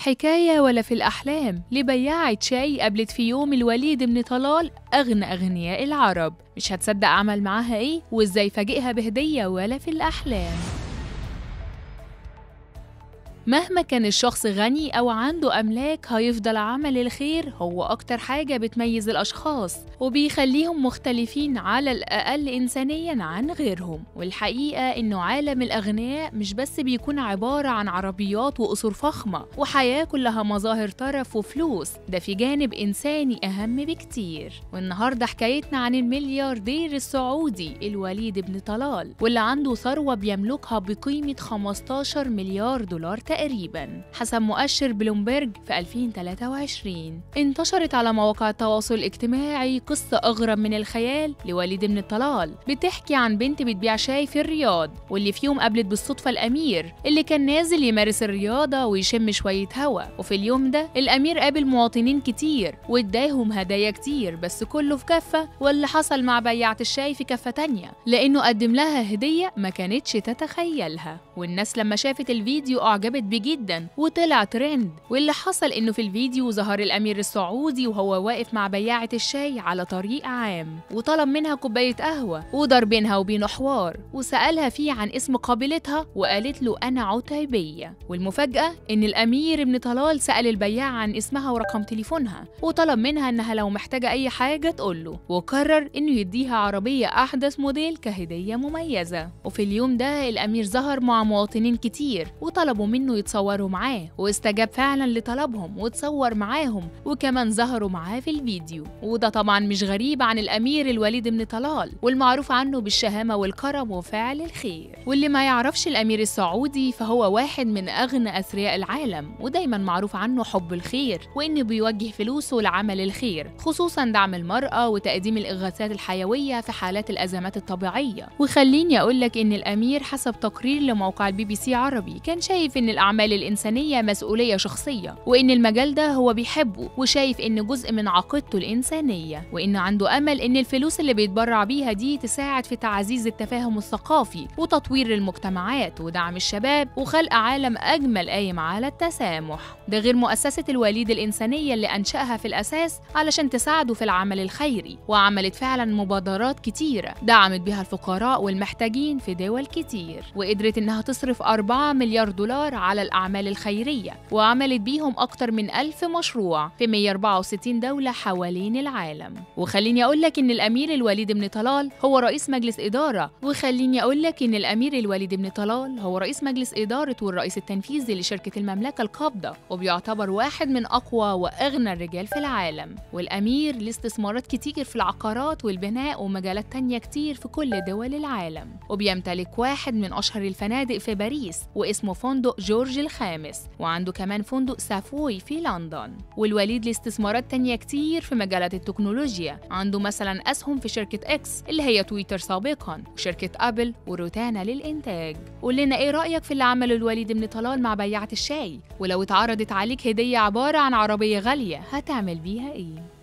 حكاية ولا في الأحلام لبياعة شاي قابلت في يوم الوليد بن طلال أغنى أغنياء العرب مش هتصدق عمل معاها إيه وإزاي فاجئها بهدية ولا في الأحلام مهما كان الشخص غني أو عنده أملاك هيفضل عمل الخير هو أكتر حاجة بتميز الأشخاص وبيخليهم مختلفين على الأقل إنسانيا عن غيرهم والحقيقة إنه عالم الأغنياء مش بس بيكون عبارة عن عربيات وقصور فخمة وحياة كلها مظاهر طرف وفلوس ده في جانب إنساني أهم بكتير والنهاردة حكايتنا عن الملياردير السعودي الوليد بن طلال واللي عنده ثروة بيملكها بقيمة 15 مليار دولار تقريبا حسب مؤشر بلومبرج في 2023 انتشرت على مواقع التواصل الاجتماعي قصة أغرب من الخيال لوليد بن طلال بتحكي عن بنت بتبيع شاي في الرياض واللي في يوم قابلت بالصدفة الأمير اللي كان نازل يمارس الرياضة ويشم شوية هوا وفي اليوم ده الأمير قابل مواطنين كتير واداهم هدايا كتير بس كله في كفة واللي حصل مع بياعة الشاي في كفة تانية لأنه قدم لها هدية ما كانتش تتخيلها والناس لما شافت الفيديو أعجبت بيه جدا وطلع ترند واللي حصل إنه في الفيديو ظهر الأمير السعودي وهو واقف مع بياعة الشاي على طريق عام وطلب منها كوباية قهوة ودار بينها وبينه حوار وسألها فيه عن اسم قابلتها وقالت له أنا عتيبية والمفاجأة إن الأمير ابن طلال سأل البياع عن اسمها ورقم تليفونها وطلب منها إنها لو محتاجة أي حاجة تقول له وقرر إنه يديها عربية أحدث موديل كهدية مميزة وفي اليوم ده الأمير ظهر مع مواطنين كتير وطلبوا منه يتصوروا معاه واستجاب فعلا لطلبهم وتصور معاهم وكمان ظهروا معاه في الفيديو وده طبعا مش غريب عن الأمير الوليد بن طلال والمعروف عنه بالشهامة والكرم وفعل الخير واللي ما يعرفش الأمير السعودي فهو واحد من أغنى أثرياء العالم ودايما معروف عنه حب الخير وإنه بيوجه فلوسه لعمل الخير خصوصا دعم المرأة وتقديم الإغاثات الحيوية في حالات الأزمات الطبيعية وخليني أقول لك إن الأمير حسب تقرير لموقع البي بي سي عربي كان شايف إن الأعمال الإنسانية مسؤولية شخصية وإن المجال ده هو بيحبه وشايف إن جزء من عقيدته الإنسانية وإنه عنده أمل إن الفلوس اللي بيتبرع بيها دي تساعد في تعزيز التفاهم الثقافي وتطوير المجتمعات ودعم الشباب وخلق عالم أجمل قايم على التسامح ده غير مؤسسة الوليد الإنسانية اللي أنشأها في الأساس علشان تساعده في العمل الخيري وعملت فعلا مبادرات كتيرة دعمت بها الفقراء والمحتاجين في دول كتير وقدرت إنها تصرف 4 مليار دولار على الأعمال الخيرية وعملت بيهم أكتر من ألف مشروع في 164 دولة حوالين العالم وخليني أقول لك إن الأمير الوليد بن طلال هو رئيس مجلس إدارة وخليني أقول لك إن الأمير الوليد بن طلال هو رئيس مجلس إدارة والرئيس التنفيذي لشركة المملكة القابضة وبيعتبر واحد من أقوى وأغنى الرجال في العالم والأمير له استثمارات كتير في العقارات والبناء ومجالات تانية كتير في كل دول العالم وبيمتلك واحد من أشهر الفنادق في باريس واسمه فندق جورج الخامس وعنده كمان فندق سافوي في لندن والوليد له استثمارات تانية كتير في مجالات التكنولوجيا عنده مثلا أسهم في شركة إكس اللي هي تويتر سابقا وشركة أبل وروتانا للإنتاج قول لنا إيه رأيك في اللي عمله الوليد بن طلال مع بياعة الشاي ولو اتعرضت عليك هدية عبارة عن عربية غالية هتعمل بيها إيه